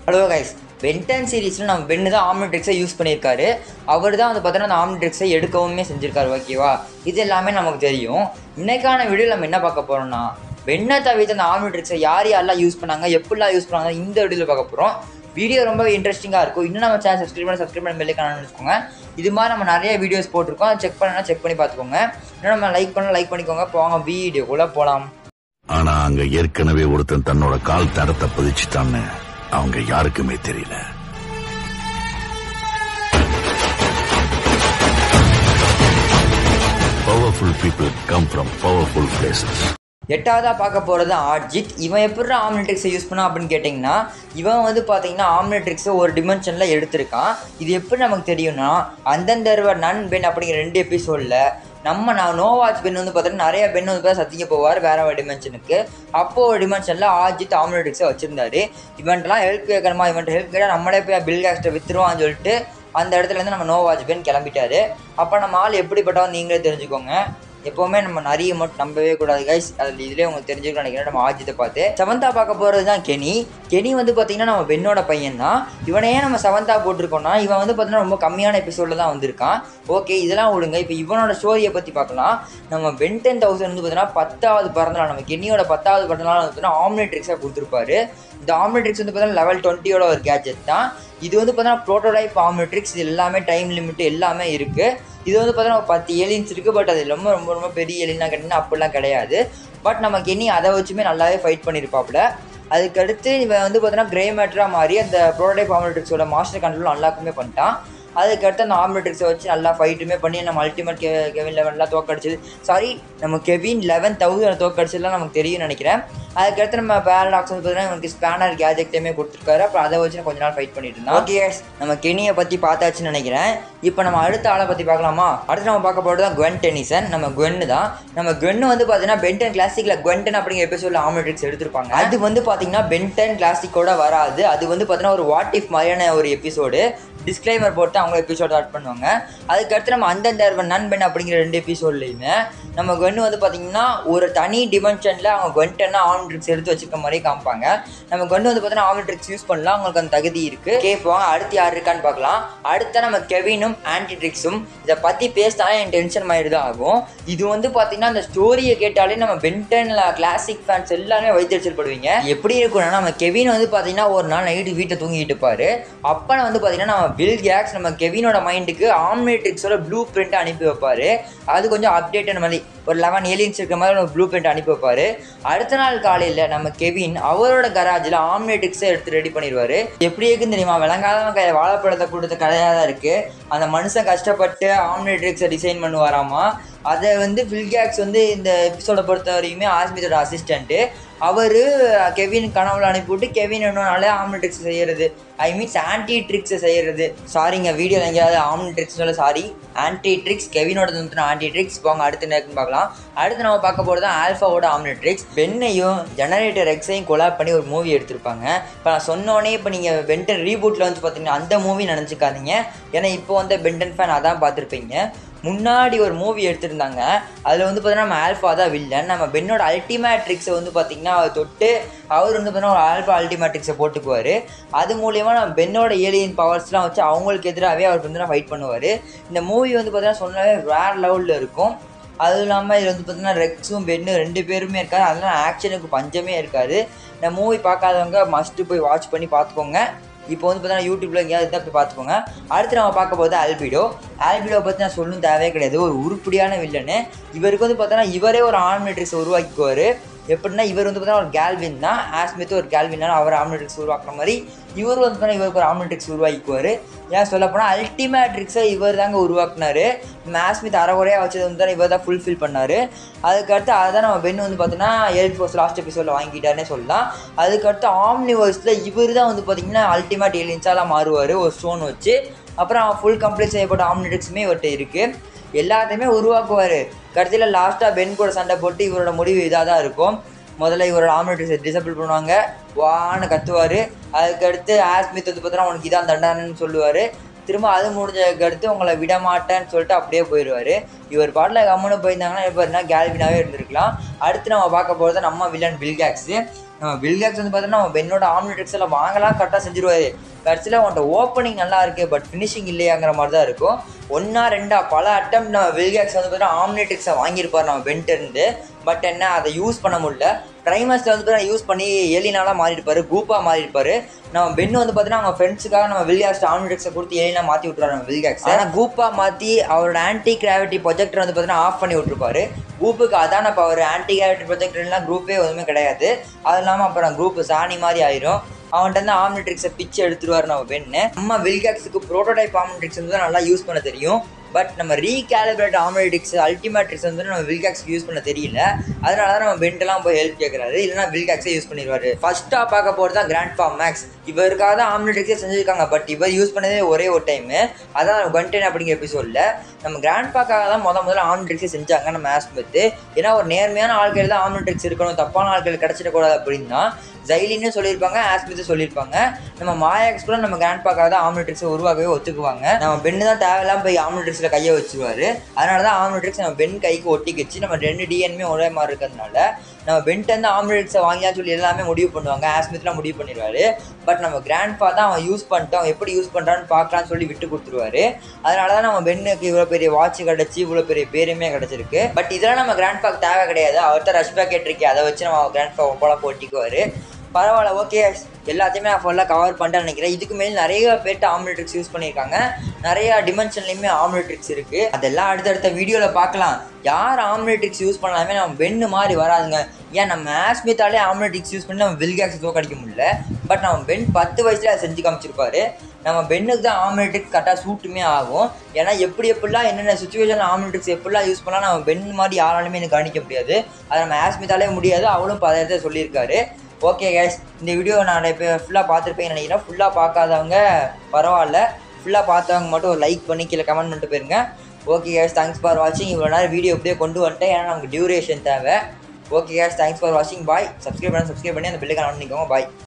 hello guys Ben 10 சீரீஸில் நம்ம pen தான் ஆம்னிட்ரிக்ஸை யூஸ் பண்ணியிருக்காரு அவர் தான் வந்து பார்த்தீங்கன்னா அந்த ஆம்னிட்ரிக்ஸை எடுக்கவுமே செஞ்சிருக்காரு ஓகேவா இது எல்லாமே நமக்கு தெரியும் இன்னைக்கான வீடியோ நம்ம என்ன பார்க்க போகிறோம்னா பென்னை தவிர்த்து அந்த ஆம்னிட்ரிக்ஸை யார் யாரெல்லாம் யூஸ் பண்ணாங்க எப்படிலாம் யூஸ் பண்ணாங்க இந்த வீடியோவில் பார்க்க போகிறோம் வீடியோ ரொம்ப இன்ட்ரெஸ்டிங்காக இருக்கும் இன்னும் நம்ம சேனல் சப்ஸ்கிரைப் பண்ணி சப்ஸ்கிரைப் பண்ணி பெல்லைக்கான வச்சுக்கோங்க இது மாதிரி நம்ம நிறைய வீடியோஸ் போட்டிருக்கோம் அதை செக் பண்ணனா செக் பண்ணி பார்த்துக்கோங்க இன்னும் நம்ம லைக் பண்ண லைக் பண்ணிக்கோங்க போங்க வீடியோக்குள்ளே போகலாம் ஆனா அங்க ஏற்கனவே ஒருத்தன் தன்னோட கால் தடத்தை பதிச்சுட்டான்னு அவங்க யாருக்குமே தெரியல powerful people come from powerful places எட்டாவதாக பார்க்க போகிறது ஆட்ஜித் இவன் எப்படி ஆம்னெட்ரிக்ஸை யூஸ் பண்ணா அப்படின்னு கேட்டிங்கன்னா இவன் வந்து பார்த்தீங்கன்னா ஆம்னெட்ரிக்ஸை ஒரு டிமென்ஷனில் எடுத்திருக்கான் இது எப்படி நமக்கு தெரியும்னா அந்தந்த தடவை நன் பென் அப்படிங்கிற ரெண்டு எபிசோடில் நம்ம நான் நோவாச் பென் வந்து பார்த்தீங்கன்னா நிறைய பென் வந்து பார்த்தா சத்திங்க போவார் வேற ஒரு டிமென்ஷனுக்கு அப்போ ஒரு டிமென்ஷனில் ஆஜித் ஆம்னெட்ரிக்ஸை வச்சிருந்தாரு இவன்ட்லாம் ஹெல்ப் கேட்கணுமா இவன்ட் ஹெல்ப் கேட்டால் நம்மளே போய் பில் கேஸ்ட்டை வித்துருவான்னு சொல்லிட்டு அந்த இடத்துல இருந்து நம்ம நோவாச் பென் கிளம்பிட்டாரு அப்போ நம்ம ஆள் எப்படிப்பட்டவன் நீங்களே தெரிஞ்சுக்கோங்க எப்போவுமே நம்ம நிறைய மட்டும் நம்பவே கூடாது கைஸ் அதில் இதுலேயே உங்களுக்கு தெரிஞ்சுக்கணும் நினைக்கிறேன் நம்ம ஆஜித்தை பார்த்து செவந்தா பார்க்க போகிறது தான் கெனி கெனி வந்து பார்த்தீங்கன்னா நம்ம பெண்ணோட பையன் தான் இவனையே நம்ம செவந்தா போட்டிருக்கோம்னா இவன் வந்து பார்த்தீங்கன்னா ரொம்ப கம்மியான எபிசோடில் தான் வந்திருக்கான் ஓகே இதெல்லாம் விடுங்க இப்போ இவனோட ஸ்டோரியை பற்றி பார்க்கலாம் நம்ம பென் டென் தௌசண்ட் வந்து பார்த்தீங்கன்னா பத்தாவது பிறந்தநாள் நம்ம கெனியோட பத்தாவது பிறந்தநாள் வந்து பார்த்தீங்கன்னா ஆம்னெட்ரிக்ஸாக கொடுத்துருப்பாரு இந்த ஆம்னெட்ரிக்ஸ் வந்து பார்த்தீங்கன்னா லெவல் டுவெண்ட்டியோட ஒரு கேஜெட் தான் இது வந்து பார்த்தீங்கன்னா ப்ரோட்டோடைப் ஆம்னெட்ரிக்ஸ் இது எல்லாமே டைம் லிமிட் எல்லாமே இருக்குது இது வந்து பார்த்தீங்கன்னா ஒரு பத்து ஏலியன்ஸ் இருக்குது பட் அது ரொம்ப ரொம்ப ரொம்ப பெரிய ஏலியனாக கேட்டிங்கன்னா அப்படிலாம் கிடையாது பட் நமக்கு இனி அதை வச்சுமே நல்லாவே ஃபைட் பண்ணியிருப்பாப்புல அதுக்கடுத்து இவன் வந்து பார்த்தீங்கன்னா கிரே மேட்டராக மாறி அந்த ப்ரோட்டோடைப் ஆம்னெட்ரிக்ஸோட மாஸ்டர் கண்ட்ரோல் நல்லாக்குமே பண்ணிட்டான் அதுக்கடுத்து அந்த ஆம்னெட்ரிக்ஸை வச்சு நல்லா ஃபைட்டுமே பண்ணி நம்ம அல்டிமேட் கெ கெவின் லெவன்லாம் தோக்கடிச்சது சாரி நம்ம கெவின் லெவன் தௌசண்ட் தோக்கடிச்சதுலாம் நமக்கு தெரியும்னு நினைக்கிறேன் அதுக்கடுத்து நம்ம பேரடாக்ஸ் வந்து பார்த்தீங்கன்னா நமக்கு ஸ்பேனர் கேஜெக்டையுமே கொடுத்துருக்காரு அப்புறம் அதை வச்சு நான் கொஞ்ச நாள் ஃபைட் பண்ணிட்டு இருந்தோம் ஓகே நம்ம கெனியை பற்றி பார்த்தாச்சுன்னு நினைக்கிறேன் இப்போ நம்ம அடுத்த ஆளை பற்றி பார்க்கலாமா அடுத்து நம்ம பார்க்க போகிறது தான் குவென் டெனிசன் நம்ம குவென்னு தான் நம்ம குவென்னு வந்து பார்த்தீங்கன்னா பென்டன் கிளாசிக்கில் குவென்டன் அப்படிங்கிற எபிசோடில் ஆம்னெட்ரிக்ஸ் எடுத்திருப்பாங்க அது வந்து பார்த்தீங்கன்னா பென்டன் கிளாசிக்கோட வராது அது வந்து பார்த்தீங்கன்னா ஒரு வாட் இஃப் மாதிரியான ஒரு எபிசோடு டிஸ்க்ளைமர் போட்டு அவங்க எபிசோட் ஸ்டார்ட் பண்ணுவாங்க அதுக்கடுத்து நம்ம அந்தந்த நன் பென் அப்படிங்கிற ரெண்டு எபிசோட்லையுமே நம்ம குவென்னு வந்து பார்த்தீங்கன்னா ஒரு தனி டிமென்ஷனில் அவங்க குவென்டன்னா ஆம்னெட்ரிக்ஸ் எடுத்து வச்சுக்க மாதிரி காமிப்பாங்க நம்ம குவென் வந்து பார்த்தீங்கன்னா ஆம்னெட்ரிக்ஸ் யூஸ் பண்ணலாம் அவங்களுக்கு அந்த தகுதி இருக்குது கேட்போம் அடுத்து யார் இருக்கான்னு பார்க்கலாம் அடுத்த நம்ம கெவினும் ஆன்டிட்ரிக்ஸும் இதை பற்றி பேசினாலே என் டென்ஷன் மாதிரி தான் ஆகும் இது வந்து பார்த்தீங்கன்னா அந்த ஸ்டோரியை கேட்டாலே நம்ம பென்டனில் கிளாசிக் ஃபேன்ஸ் எல்லாமே வைத்தறிச்சல்படுவீங்க எப்படி இருக்கும்னா நம்ம கெவின் வந்து பார்த்தீங்கன்னா ஒரு நாள் நைட்டு வீட்டை தூங்கிட்டு இருப்பாரு அப்போ வந்து பார்த்தீங்கன்னா நம்ம பில் கேக்ஸ் நம்ம கெவினோட மைண்டுக்கு ஆம்னேட்ரிக்ஸோட ப்ளூ பிரிண்ட் அனுப்பி வைப்பாரு அது கொஞ்சம் அப்டேட்டட் மாதிரி ஒரு லெவன் ஏலியன்ஸ் இருக்கிற மாதிரி ஒரு ப்ளூ பிரிண்ட் அனுப்பி வைப்பாரு அடுத்த நாள் காலையில் நம்ம கெவின் அவரோட கராஜில் ஆம்னேட்டிக்ஸை எடுத்து ரெடி பண்ணிடுவார் எப்படி இருக்குன்னு தெரியுமா விளங்காதவன் கை வாழைப்பழத்தை கொடுத்த கதையாக தான் இருக்குது அந்த மனுஷன் கஷ்டப்பட்டு ஆம்னேட்ரிக்ஸை டிசைன் பண்ணுவாராமா அதை வந்து ஃபில்கேக்ஸ் வந்து இந்த எபிசோடை பொறுத்த வரையுமே ஆஸ்மித்தோட அசிஸ்டண்ட்டு அவர் கெவின் கனவுல அனுப்பிவிட்டு கெவின் இன்னொரு ஆம்னட்ரிக்ஸ் செய்கிறது ஐ மீன்ஸ் ஆன்டி ட்ரிக்ஸை செய்கிறது சாரிங்க வீடியோவில் எங்கேயாவது ஆம்னட்ரிக்ஸ் சொல்ல சாரி ஆன்டி ட்ரிக்ஸ் கெவினோட வந்து ஆன்டி ட்ரிக்ஸ் போங்க அடுத்து நேரத்துன்னு பார்க்கலாம் அடுத்து நம்ம பார்க்க போகிறது தான் ஆல்ஃபாவோட ஆம்னட்ரிக்ஸ் பென்னையும் ஜெனரேட்டர் எக்ஸையும் கொலாப் பண்ணி ஒரு மூவி எடுத்திருப்பாங்க இப்போ நான் சொன்னோடனே இப்போ நீங்கள் பென்டன் ரீபூட்டில் வந்து பார்த்தீங்கன்னா அந்த மூவி நினச்சிக்காதீங்க ஏன்னா இப்போ வந்து பென்டன் ஃபேன் அதான் பார்த்துருப்பீங்க முன்னாடி ஒரு மூவி எடுத்திருந்தாங்க அதில் வந்து பார்த்தீங்கன்னா நம்ம ஆல்ஃபா தான் வில்லன் நம்ம பென்னோட அல்டிமேட்ரிக்ஸை வந்து பார்த்திங்கன்னா அவர் தொட்டு அவர் வந்து பார்த்தீங்கன்னா ஒரு ஆல்ஃபா அல்டிமேட்ரிக்ஸை போட்டுக்குவார் அது மூலியமாக நம்ம பென்னோட ஏலியன் பவர்ஸ்லாம் வச்சு அவங்களுக்கு எதிராகவே அவர் வந்து ஃபைட் பண்ணுவார் இந்த மூவி வந்து பார்த்தீங்கன்னா சொன்னாவே வேறு லெவலில் இருக்கும் அதுவும் இல்லாமல் இதில் வந்து பார்த்தீங்கன்னா ரெக்ஸும் பென்னும் ரெண்டு பேருமே இருக்காது அதெல்லாம் ஆக்ஷனுக்கு பஞ்சமே இருக்காது இந்த மூவி பார்க்காதவங்க மஸ்ட்டு போய் வாட்ச் பண்ணி பார்த்துக்கோங்க இப்போ வந்து பார்த்தீங்கன்னா யூடியூப்ல எங்கேயாவது இருந்தால் போய் பார்த்துக்கோங்க அடுத்து நம்ம பார்க்க போகிறது ஆல்பிடோ ஆல்பிடோ பற்றி நான் சொல்லணும் தேவையே கிடையாது ஒரு உருப்படியான வில்லனு இவருக்கு வந்து பார்த்தோன்னா இவரே ஒரு ஆர்மிட்ரிக்ஸ் உருவாக்கிக்குவார் எப்படின்னா இவர் வந்து பார்த்தீங்கன்னா ஒரு கேல்வின் தான் ஆஸ்மித் ஒரு கேல்வின் அவர் ஆம்னெட்ரிக்ஸ் உருவாக்குற மாதிரி இவர் வந்து பார்த்தீங்கன்னா இவருக்கு ஒரு ஆம்னெட்ரிக்ஸ் உருவாக்கிக்குவார் ஏன் சொல்ல போனால் அல்டிமேட்ரிக்ஸை இவர் தாங்க உருவாக்குனாரு நம்ம ஆஸ்மித் அறகுறையாக வச்சது வந்து இவர் தான் ஃபுல்ஃபில் பண்ணார் அதுக்கடுத்து அதான் நம்ம பென் வந்து பார்த்தீங்கன்னா ஏர் ஃபோர்ஸ் லாஸ்ட் எபிசோடில் வாங்கிட்டாருன்னே சொல்லலாம் அதுக்கடுத்து ஆம்னிவர்ஸில் இவர் தான் வந்து பார்த்தீங்கன்னா அல்டிமேட் ஏலியன்ஸாலாம் மாறுவார் ஒரு ஸ்டோன் வச்சு அப்புறம் ஃபுல் கம்ப்ளீட் செய்யப்பட்ட ஆம்னெட்ரிக்ஸுமே இவர்கிட்ட இருக்குது எல்லாத்தையுமே உருவாக்குவார் கடைசியில் லாஸ்ட்டாக பென் கூட சண்டை போட்டு இவரோட முடிவு இதாக தான் இருக்கும் முதல்ல இவரோட ஆம்னெட்ரிக்ஸை டிசபிள் பண்ணுவாங்க வான்னு கத்துவார் அதுக்கடுத்து ஆஸ்மித் வந்து பார்த்தீங்கன்னா உனக்கு இதான் தண்டனைன்னு சொல்லுவார் திரும்ப அது முடிஞ்சதுக்கு அடுத்து உங்களை விட மாட்டேன்னு சொல்லிட்டு அப்படியே போயிடுவார் இவர் பாட்டில் கம்முன்னு போயிருந்தாங்கன்னா இப்போ என்ன கேல்வினாவே இருந்திருக்கலாம் அடுத்து நம்ம பார்க்க போகிறது நம்ம வில்லன் பில்கேக்ஸு நம்ம வில்காக்ஸ் வந்து பார்த்தோன்னா நம்ம பென்னோட ஆம்னிட்ரிக்ஸ் எல்லாம் வாங்கலாம் கரெக்டாக செஞ்சிருவாரு கடைசியில் அவன்கிட்ட ஓப்பனிங் நல்லா இருக்கு பட் ஃபினிஷிங் இல்லையாங்கிற மாதிரி தான் இருக்கும் ஒன்றா ரெண்டா பல அட்டம் நம்ம வில்காக்ஸ் வந்து பார்த்தீங்கன்னா ஆம்னிட்ரிக்ஸை வாங்கியிருப்பார் நம்ம பென்ட் இருந்து பட் என்ன அதை யூஸ் பண்ண முடியல ட்ரைமஸ்ல வந்து பார்த்தீங்கன்னா யூஸ் பண்ணி ஏலினாலாம் மாறியிருப்பாரு கூப்பா மாறியிருப்பாரு நம்ம பென் வந்து பார்த்தீங்கன்னா அவங்க ஃப்ரெண்ட்ஸுக்காக நம்ம வில்காக்ஸ் ஆம்னிட்ரிக்ஸை கொடுத்து ஏலினா மாற்றி விட்டுருவாரு நம்ம வில்காக்ஸ் ஆனால் கூப்பா மாற்றி அவரோட ஆன்டி கிராவிட்டி ப்ரொஜெக்டர் வந்து பார்த்தீங்கன்னா ஆஃப் பண்ணி விட்டுருப்பாரு குரூப்புக்கு அதான பவர் ஆன்டி கிராவிட்டி ப்ரொஜெக்டர்லாம் குரூப்பே எதுவுமே கிடையாது அது இல்லாமல் அப்புறம் குரூப் சாணி மாதிரி ஆயிரும் அவன்கிட்ட இருந்து ஆம்னிட்ரிக்ஸை பிச்சு எடுத்துருவார் நம்ம பெண்ணு நம்ம வில்காக்ஸுக்கு ப்ரோட்டோடைப் ஆம்னிட்ரிக்ஸ் வந்து நல்லா யூஸ் பண்ண தெரியும் பட் நம்ம ரீகேலிபிரேட் ஆம்னிட்ரிக்ஸ் அல்டிமேட்ரிக்ஸ் வந்து நம்ம வில்காக்ஸ்க்கு யூஸ் பண்ண தெரியல அதனால தான் நம்ம பென்ட்டெல்லாம் போய் ஹெல்ப் கேட்குறாரு இல்லைனா வில்காக்ஸே யூஸ் பண்ணிடுவாரு ஃபர்ஸ்ட்டாக பார்க்க போகிறது தான் கிராண்ட் ஃபார்ம் மேக்ஸ் இவருக்காக தான் ஆம்னிட்ரிக்ஸே செஞ்சுருக்காங்க பட் இவர் யூஸ் பண்ணதே ஒரே ஒரு டைமு அதான் பண்டன் அப்படிங்கிற எபிசோடில் நம்ம கிராண்ட் பாக்காக தான் முத முதல்ல ஆம்னிட்ரிக்ஸே செஞ்சாங்க நம்ம ஆஸ்பத்து ஏன்னா ஒரு நேர்மையான ஆட்கள் தான் ஆம்னிட்ரிக்ஸ் இருக்கணும் தப்பான ஆட்கள் கிடச்சிடக்கூடாது அப்படின்னா ஜைலின்னு சொல்லியிருப்பாங்க ஆஸ்பித்து சொல்லியிருப்பாங்க நம்ம மாயாக்ஸ் கூட நம்ம கிராண்ட் பாக்காக தான் ஆம்னிட்ரிக்ஸை உருவாக்கவே ஒத்துக்குவாங்க நம்ம பெண்ணு தான் தேவையில்லாம போய் ஆம்னிட்ரிக்ஸில் கையை வச்சிருவாரு அதனால தான் ஆம்னிட்ரிக்ஸ் நம்ம பெண் கைக்கு ஒட்டிக்கிச்சு நம்ம ரெண்டு டிஎன்மே ஒரே மாதிரி இருக்கிறதுனால நம்ம பென்ட் ஆம்னிட்ரிக்ஸை வாங்கியான்னு சொல்லி எல்லாமே முடிவு பண்ணுவாங்க ஆஸ்மித்லாம் முடிவு பண்ணிடுவாரு பட் நம்ம கிராண்ட் பா தான் அவன் யூஸ் பண்ணிட்டோம் அவன் எப்படி யூஸ் பண்ணுறான்னு பார்க்கலான்னு சொல்லி விட்டு கொடுத்துருவாரு அதனால தான் நம்ம பெண்ணுக்கு இவ்வளோ பெரிய வாட்ச் கிடச்சி இவ்வளோ பெரிய பேருமே கிடச்சிருக்கு பட் இதெல்லாம் நம்ம கிராண்ட் பாக்கு தேவை கிடையாது அவர்கிட்ட ரஷ் பேக்கெட் இருக்கே அதை வச்சு நம்ம கிராண்ட் பா போல போட்டிக்குவார் பரவாயில்ல ஓகே எல்லாத்தையுமே நான் ஃபுல்லாக கவர் பண்ணிட்டேன்னு நினைக்கிறேன் இதுக்கு மேலே நிறைய பேர்ட்டு ஆம்லெட்ரிக்ஸ் யூஸ் பண்ணியிருக்காங்க நிறைய டிமென்ஷன்லையுமே ஆம்லெட்ரிக்ஸ் இருக்குது அதெல்லாம் அடுத்தடுத்த வீடியோவில் பார்க்கலாம் யார் ஆம்லெட்ரிக்ஸ் யூஸ் பண்ணாலுமே நம்ம பெண்ணு மாதிரி வராதுங்க ஏன் நம்ம ஆஸ்மித்தாலே ஆம்லெட்ரிக்ஸ் யூஸ் பண்ணி நம்ம வில்கேக்ஸ் தோக்கடிக்க முடியல பட் நம்ம பென் பத்து வயசுல அதை செஞ்சு காமிச்சிருப்பாரு நம்ம பெண்ணுக்கு தான் ஆம்லெட்ரிக்ஸ் கரெக்டாக சூட்டுமே ஆகும் ஏன்னா எப்படி எப்படிலாம் என்னென்ன சுச்சுவேஷன் ஆம்லெட்ரிக்ஸ் எப்படிலாம் யூஸ் பண்ணலாம் நம்ம பெண் மாதிரி யாராலுமே எனக்கு கணிக்க முடியாது அதை நம்ம ஆஸ்மித்தாலே முடியாது அவளும் பதத்தை சொல்லியிருக்காரு ஓகே கேஸ் இந்த வீடியோ நான் இப்போ ஃபுல்லாக பார்த்துருப்பேன் நினைக்கிறேன் ஃபுல்லாக பார்க்காதவங்க பரவாயில்ல ஃபுல்லாக பார்த்தவங்க மட்டும் ஒரு லைக் பண்ணி கீழே கமெண்ட் பண்ணிட்டு போயிருங்க ஓகே கேஸ் தேங்க்ஸ் ஃபார் வாட்சிங் இவ்வளோ நேரம் வீடியோ எப்படியே கொண்டு வந்துட்டேன் ஏன்னா நமக்கு டியூரேஷன் தேவை ஓகே கேஸ் தேங்க்ஸ் ஃபார் வாட்சிங் பாய் சப்ஸ்கிரைப் பண்ணி சப்ஸ்கிரைப் பண்ணி அந்த பில்லுக்கு ஆன் பண்ணிக்கோங்க பாய்